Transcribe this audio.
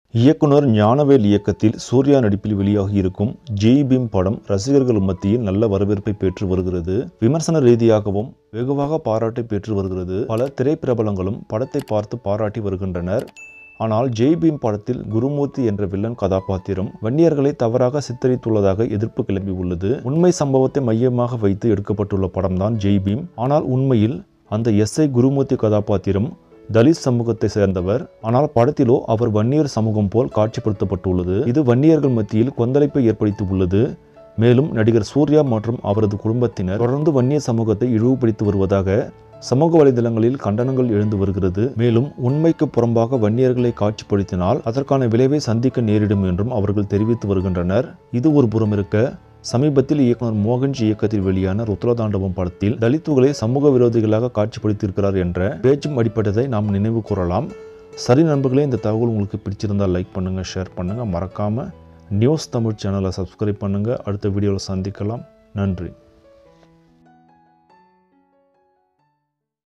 இயக்குனர் ஞானவேல் இயக்கத்தில் சூர்யா நடிப்பில் வெளியாகி இருக்கும் ஜெய் பீம் படம் ரசிகர்கள் மத்தியில் நல்ல வரவேற்பை பெற்று வருகிறது விமர்சன ரீதியாகவும் வெகுவாக பாராட்டை பெற்று வருகிறது பல திரைப்பிரபலங்களும் படத்தை பார்த்து பாராட்டி வருகின்றனர் ஆனால் ஜெய் பீம் படத்தில் குருமூர்த்தி என்ற வில்லன் கதாபாத்திரம் வன்னியர்களை தவறாக சித்தரித்துள்ளதாக எதிர்ப்பு கிளம்பி உள்ளது உண்மை சம்பவத்தை மையமாக வைத்து எடுக்கப்பட்டுள்ள படம்தான் ஜெய் பீம் ஆனால் உண்மையில் அந்த எஸ் ஐ குருமூர்த்தி கதாபாத்திரம் தலித் சமூகத்தை சேர்ந்தவர் ஆனால் படத்திலோ அவர் வன்னியர் சமூகம் போல் காட்சிப்படுத்தப்பட்டுள்ளது இது வன்னியர்கள் மத்தியில் கொந்தளிப்பை ஏற்படுத்தி உள்ளது மேலும் நடிகர் சூர்யா மற்றும் அவரது குடும்பத்தினர் தொடர்ந்து வன்னிய சமூகத்தை இழிவுபடுத்தி வருவதாக சமூக வலைதளங்களில் கண்டனங்கள் எழுந்து வருகிறது மேலும் உண்மைக்கு புறம்பாக வன்னியர்களை காட்சிப்படுத்தினால் அதற்கான விளைவை சந்திக்க நேரிடும் என்றும் அவர்கள் தெரிவித்து வருகின்றனர் இது ஒரு புறம் இருக்க சமீபத்தில் இயக்குனர் மோகன்ஜி இயக்கத்தில் வெளியான ருத்ரதாண்டவம் படத்தில் தலித்துகளை சமூக விரோதிகளாக காட்சிப்படுத்தியிருக்கிறார் என்ற பேச்சும் அடிப்பட்டதை நாம் நினைவு கூறலாம் சரி நண்பர்களே இந்த தகவல் உங்களுக்கு பிடிச்சிருந்தால் லைக் பண்ணுங்கள் ஷேர் பண்ணுங்கள் மறக்காமல் நியூஸ் தமிழ் சேனலை சப்ஸ்கிரைப் பண்ணுங்கள் அடுத்த வீடியோவில் சந்திக்கலாம் நன்றி